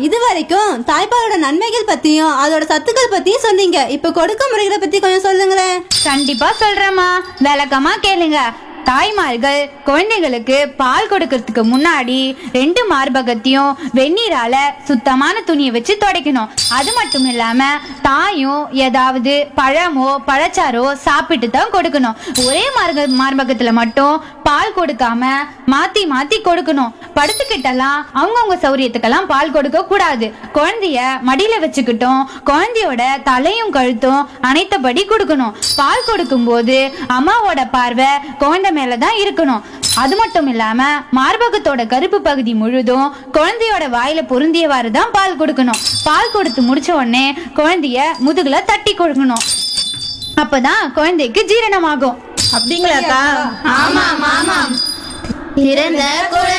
இது வரைக்கும் தாய்ப்பாலோட நன்மைகள் பத்தியும் அதோட சத்துக்கள் பத்தியும் சொன்னீங்க இப்ப கொடுக்க முறைகளை பத்தி கொஞ்சம் சொல்லுங்களேன் கண்டிப்பா சொல்றேம்மா விளக்கமா கேளுங்க தாய்மார்கள் குழந்தைகளுக்கு பால் கொடுக்கறதுக்கு முன்னாடி ரெண்டு மார்பகத்தையும் வெந்நீரால சுத்தமான துணியை வச்சு துடைக்கணும் அது மட்டும் இல்லாம தாயும் ஏதாவது பழமோ பழச்சாரோ சாப்பிட்டு தான் கொடுக்கணும் ஒரே மார்க மார்பகத்துல மட்டும் பால் கொடுக்காம மாத்தி மாத்தி கொடுக்கணும் படுத்துக்கிட்டெல்லாம் அவங்கவுங்க சௌரியத்துக்கெல்லாம் பால் கொடுக்க கூடாது குழந்தைய மடியில வச்சுக்கிட்டும் குழந்தையோட தலையும் கழுத்தும் அனைத்தபடி கொடுக்கணும் பால் கொடுக்கும்போது அம்மாவோட பார்வை குழந்தை மேல தான் இருக்கணும் அது மட்டும் இல்லாம மார்பகத்தோட கருப்பு பகுதி முழுதும் குழந்தையோட வாயில பொருந்தியவாறு தான் பால் கொடுக்கணும் பால் கொடுத்து முடிச்ச உடனே குழந்தைய முதுகுல தட்டி கொடுக்கணும் அப்பதான் குழந்தைக்கு ஜீரணமாகும் அப்படிங்களாக்கா ஆமாம் ஆமாம் பிறந்த குழந்தை